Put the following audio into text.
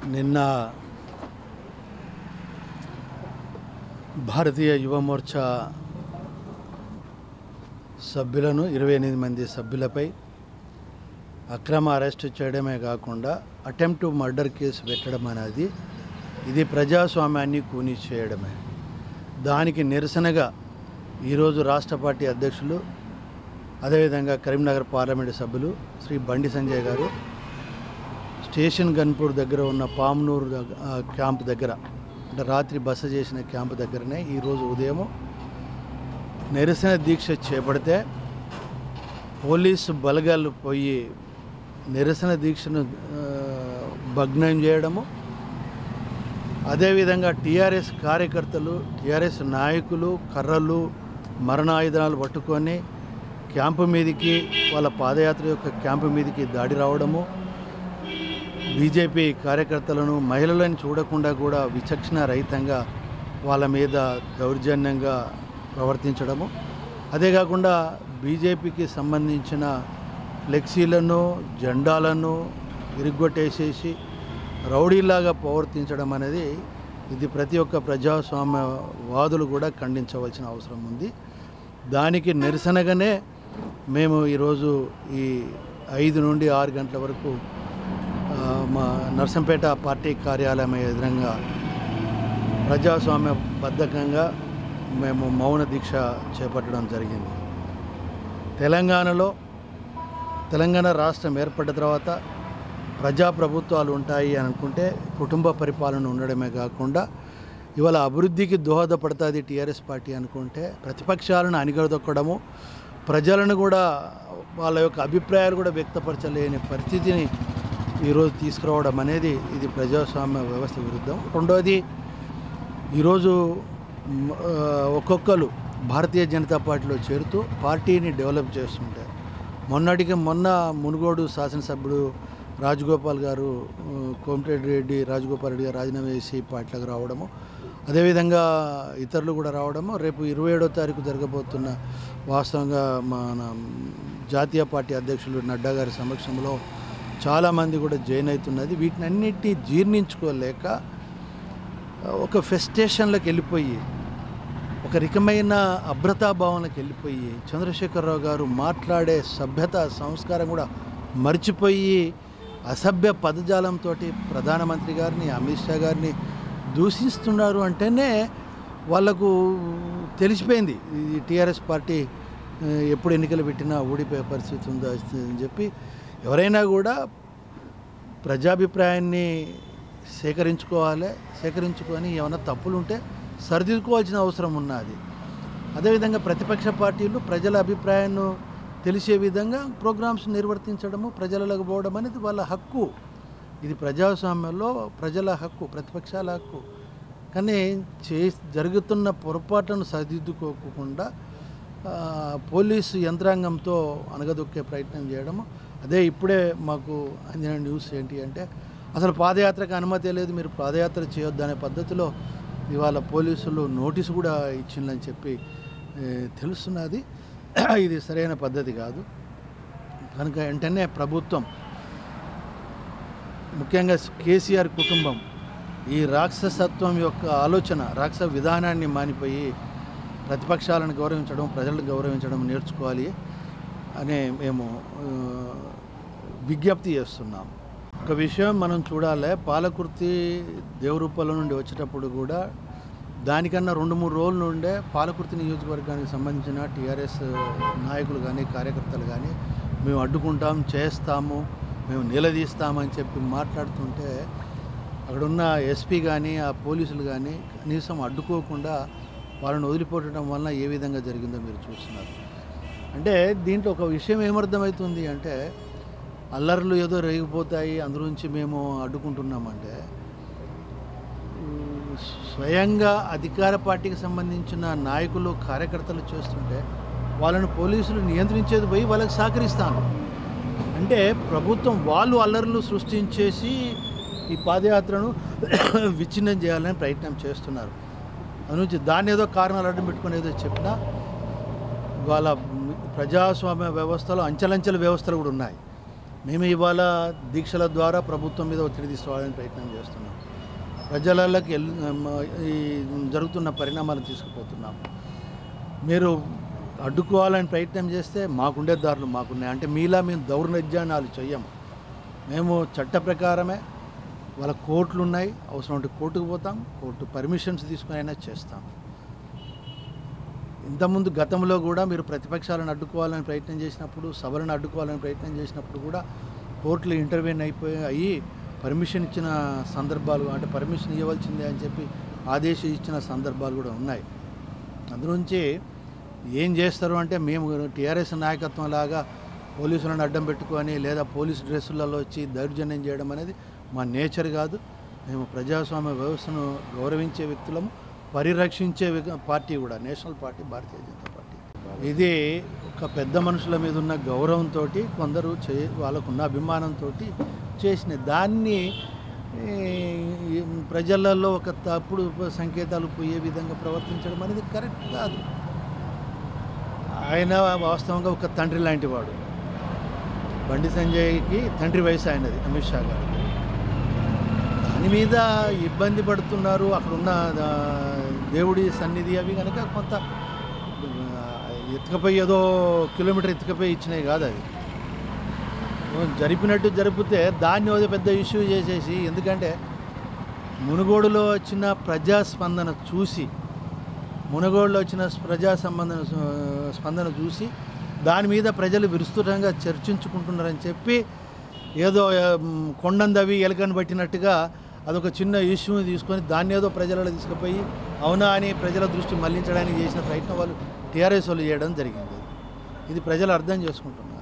నిన్న భారతీయ యువ మోర్చా సభ్యులను ఇరవై ఎనిమిది మంది సభ్యులపై అక్రమ అరెస్టు చేయడమే కాకుండా అటెంప్ట్ టు మర్డర్ కేసు పెట్టడం అనేది ఇది ప్రజాస్వామ్యాన్ని కూని చేయడమే దానికి నిరసనగా ఈరోజు రాష్ట్ర పార్టీ అధ్యక్షులు అదేవిధంగా కరీంనగర్ పార్లమెంటు సభ్యులు శ్రీ బండి సంజయ్ గారు స్టేషన్ గన్పూర్ దగ్గర ఉన్న పామ్నూరు దగ్గ- ఆ, క్యాంప్ దగ్గర అంటే రాత్రి బస చేసిన క్యాంప్ దగ్గరనే ఈరోజు ఉదయం నిరసన దీక్ష చేపడితే పోలీసు బలగాలు పోయి నిరసన దీక్షను ఆ, భగ్నం చేయడము అదేవిధంగా టీఆర్ఎస్ కార్యకర్తలు టీఆర్ఎస్ నాయకులు కర్రలు మరణాయుధాలు పట్టుకొని క్యాంపు మీదికి వాళ్ళ పాదయాత్ర యొక్క క్యాంపు మీదికి దాడి రావడము బీజేపీ కార్యకర్తలను మహిళలను చూడకుండా కూడా విచక్షణ రహితంగా వాళ్ళ మీద దౌర్జన్యంగా ప్రవర్తించడము అదే కాకుండా బీజేపీకి సంబంధించిన ఫ్లెక్సీలను జెండాలను ఇరుగ్గొట్టేసేసి రౌడీలాగా ప్రవర్తించడం అనేది ఇది ప్రతి ఒక్క ప్రజాస్వామ్యవాదులు కూడా ఖండించవలసిన అవసరం ఉంది దానికి నిరసనగానే మేము ఈరోజు ఈ ఐదు నుండి ఆరు గంటల వరకు ఆ, మా నర్సంపేట పార్టీ కార్యాలయం ఎదురంగా ప్రజాస్వామ్య బద్ధకంగా మేము మౌన దీక్ష చేపట్టడం జరిగింది తెలంగాణలో తెలంగాణ రాష్ట్రం ఏర్పడ్డ తర్వాత ప్రజాప్రభుత్వాలు ఉంటాయి అని అనుకుంటే కుటుంబ పరిపాలన ఉండడమే కాకుండా ఇవాళ అభివృద్ధికి దోహదపడుతుంది టీఆర్ఎస్ పార్టీ అనుకుంటే ప్రతిపక్షాలను అణిగదొక్కడము ప్రజలను కూడా వాళ్ళ యొక్క అభిప్రాయాలు కూడా వ్యక్తపరచలేని పరిస్థితిని ఈరోజు తీసుకురావడం అనేది ఇది ప్రజాస్వామ్య వ్యవస్థ విరుద్ధం రెండోది ఈరోజు మ్, ఆ, ఒక్కొక్కరు భారతీయ జనతా పార్టీలో చేరుతూ పార్టీని డెవలప్ చేస్తుంటే మొన్నటికి మొన్న మునుగోడు శాసనసభ్యుడు రాజగోపాల్ గారు ఆ, కోమటిరెడ్డి రెడ్డి రాజగోపాల్ రెడ్డి గారు రాజీనామా చేసి పార్టీలకు రావడము అదేవిధంగా ఇతరులు కూడా రావడము రేపు ఇరవై ఏడో తారీఖు జరగబోతున్న వాస్తవంగా మన జాతీయ పార్టీ అధ్యక్షులు నడ్డా గారి సమక్షంలో చాలామంది కూడా జాయిన్ అవుతున్నది వీటిని అన్నిటినీ జీర్ణించుకోలేక ఒక ఫెస్టేషన్లకు వెళ్ళిపోయి ఒక రకమైన అభ్రతాభావనకి వెళ్ళిపోయి చంద్రశేఖరరావు గారు మాట్లాడే సభ్యత సంస్కారం కూడా మర్చిపోయి అసభ్య పదజాలంతో ప్రధానమంత్రి గారిని అమిత్ షా గారిని దూషిస్తున్నారు అంటేనే వాళ్ళకు తెలిసిపోయింది ఈ టీఆర్ఎస్ పార్టీ ఆ, ఎప్పుడు ఎన్నికలు పెట్టినా ఓడిపోయే పరిస్థితి ఉందో అని చెప్పి ఎవరైనా కూడా ప్రజాభిప్రాయాన్ని సేకరించుకోవాలి సేకరించుకొని ఏమైనా తప్పులు ఉంటే సరిదిద్దుకోవాల్సిన అవసరం ఉన్నది అదేవిధంగా ప్రతిపక్ష పార్టీలు ప్రజల అభిప్రాయాన్ని తెలిసే విధంగా ప్రోగ్రామ్స్ నిర్వర్తించడము ప్రజలకు పోవడం అనేది వాళ్ళ హక్కు ఇది ప్రజాస్వామ్యంలో ప్రజల హక్కు ప్రతిపక్షాల హక్కు కానీ చే జరుగుతున్న పొరపాట్లను సరిదిద్దుకోకుండా ఆ, పోలీసు యంత్రాంగంతో అనగదొక్కే ప్రయత్నం చేయడము అదే ఇప్పుడే మాకు అందిన న్యూస్ ఏంటి అంటే అసలు పాదయాత్రకు అనుమతి లేదు మీరు పాదయాత్ర చేయొద్దు అనే పద్ధతిలో ఇవాళ పోలీసులు నోటీసు కూడా ఇచ్చిందని చెప్పి ఏ, తెలుస్తున్నది ఇది సరైన పద్ధతి కాదు కనుక వెంటనే ప్రభుత్వం ముఖ్యంగా కేసీఆర్ కుటుంబం ఈ రాక్షసత్వం యొక్క ఆలోచన రాక్షస విధానాన్ని మానిపోయి ప్రతిపక్షాలను గౌరవించడం ప్రజలను గౌరవించడం నేర్చుకోవాలి అనే మేము ఆ, విజ్ఞప్తి చేస్తున్నాం ఒక విషయం మనం చూడాలి పాలకుర్తి దేవరూపాల నుండి వచ్చేటప్పుడు కూడా దానికన్నా రెండు మూడు రోజుల నుండే పాలకుర్తి నియోజకవర్గానికి సంబంధించిన టీఆర్ఎస్ నాయకులు కానీ కార్యకర్తలు కానీ మేము అడ్డుకుంటాం చేస్తాము మేము నిలదీస్తామని చెప్పి మాట్లాడుతుంటే అక్కడున్న ఎస్పీ కానీ ఆ పోలీసులు కానీ కనీసం అడ్డుకోకుండా వాళ్ళని వదిలిపోవడం వలన ఏ విధంగా జరిగిందో మీరు చూస్తున్నారు అంటే దీంట్లో ఒక విషయం ఏమర్థమవుతుంది అంటే అల్లర్లు ఏదో రేగిపోతాయి అందులోంచి మేము అడ్డుకుంటున్నామంటే ఉమ్, స్వయంగా అధికార పార్టీకి సంబంధించిన నాయకులు కార్యకర్తలు చేస్తుంటే వాళ్ళని పోలీసులు నియంత్రించేది పోయి వాళ్ళకి సహకరిస్తాను అంటే ప్రభుత్వం వాళ్ళు అల్లర్లు సృష్టించేసి ఈ పాదయాత్రను విచ్ఛిన్నం చేయాలని ప్రయత్నం చేస్తున్నారు అందునుంచి దాన్ని ఏదో కారణాలు అడ్డం పెట్టుకుని ఏదో చెప్పినా వాళ్ళ ప్రజాస్వామ్య వ్యవస్థలో అంచెలంచెల వ్యవస్థలు కూడా ఉన్నాయి మేము ఇవాళ దీక్షల ద్వారా ప్రభుత్వం మీద ఒత్తిడి తీసుకోవాలని ప్రయత్నం చేస్తున్నాం ప్రజలకి ఎల్ ఈ జరుగుతున్న పరిణామాలు తీసుకుపోతున్నాం మీరు అడ్డుకోవాలని ప్రయత్నం చేస్తే మాకుండే దారులు మాకున్నాయి అంటే మీలా మేము దౌర్నధ్యానాలు చెయ్యము మేము చట్ట ప్రకారమే వాళ్ళ కోర్టులు ఉన్నాయి అవసరం ఉంటే కోర్టుకు పోతాం కోర్టు పర్మిషన్స్ తీసుకుని అయినా చేస్తాం ఇంతకుముందు గతంలో కూడా మీరు ప్రతిపక్షాలను అడ్డుకోవాలని ప్రయత్నం చేసినప్పుడు సభలను అడ్డుకోవాలని ప్రయత్నం చేసినప్పుడు కూడా కోర్టులు ఇంటర్వ్యూన్ అయిపోయి అయ్యి పర్మిషన్ ఇచ్చిన సందర్భాలు అంటే పర్మిషన్ ఇవ్వవలసిందే అని చెప్పి ఆదేశం ఇచ్చిన సందర్భాలు కూడా ఉన్నాయి అందునుంచి ఏం చేస్తారు అంటే మేము టీఆర్ఎస్ నాయకత్వం లాగా పోలీసులను అడ్డం పెట్టుకొని లేదా పోలీసు డ్రెస్సులలో వచ్చి దౌర్జన్యం చేయడం అనేది మా నేచర్ కాదు మేము ప్రజాస్వామ్య వ్యవస్థను గౌరవించే వ్యక్తులము పరిరక్షించే వ్యక్తి- పార్టీ కూడా national party Bharatiya Janata party ఇది ఒక పెద్ద మనుషుల మీద ఉన్న గౌరవంతో కొందరు చే వాళ్ళకున్న అభిమానంతో చేసిన దాన్ని ఈ, ప్రజలలో ఒక తప్పుడు సంకేతాలు పోయే విధంగా ప్రవర్తించడం అనేది కరెక్ట్ కాదు ఆయన వాస్తవంగా ఒక తండ్రి లాంటి వాడు బండి సంజయ్కి తండ్రి వయసు ఆయనది అమిత్ షా గారు దాని మీద ఇబ్బంది పడుతున్నారు అక్కడున్న ఆ, దేవుడి సన్నిధి అవి కనుక కొంత ఆ, ఎత్తుకపోయి ఏదో కిలోమీటర్ ఎత్తుకపోయి ఇచ్చినాయి కాదు అది జరిపినట్టు జరిపితే దాన్ని ఏదో పెద్ద ఇష్యూ చేసేసి ఎందుకంటే మునుగోడులో వచ్చిన ప్రజాస్పందన చూసి మునుగోడులో వచ్చిన ప్రజా సంబంధన స్పందన చూసి దాని మీద ప్రజలు విస్తృతంగా చర్చించుకుంటున్నారని చెప్పి ఏదో ఉమ్, కొండందవి ఎలకని పట్టినట్టుగా అదొక చిన్న ఇష్యూని తీసుకొని దాన్ని ఏదో ప్రజలలో తీసుకుపోయి అవునా అని ప్రజల దృష్టి మళ్లించడానికి చేసిన ప్రయత్నం వాళ్ళు టీఆర్ఎస్ వాళ్ళు చేయడం జరిగింది ఇది ప్రజలు అర్థం చేసుకుంటున్నారు